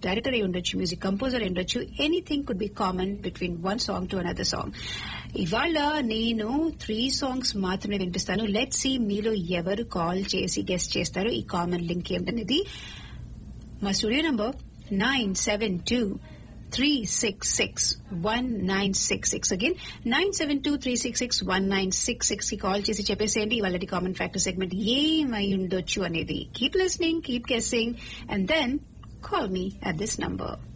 director అయి ఉండొచ్చు music composer అయి ఉండొచ్చు anything could be common between one song to another song ఇవాళ నేను త్రీ సాంగ్స్ మాత్రమే వినిపిస్తాను లెట్ సి మీలో ఎవరు కాల్ చేసి గెస్ట్ చేస్తారు ఈ కామన్ లింక్ ఏంటనేది మా studio number nine seven two three six six one nine six six again nine seven two three six six one nine six six కి కాల్ చేసి చెప్పేసేయండి ఇవాళ కామన్ ఫ్యాక్టర్ సెగ్మెంట్ ఏమై ఉండొచ్చు అనేది keep listening keep guessing and then call me at this number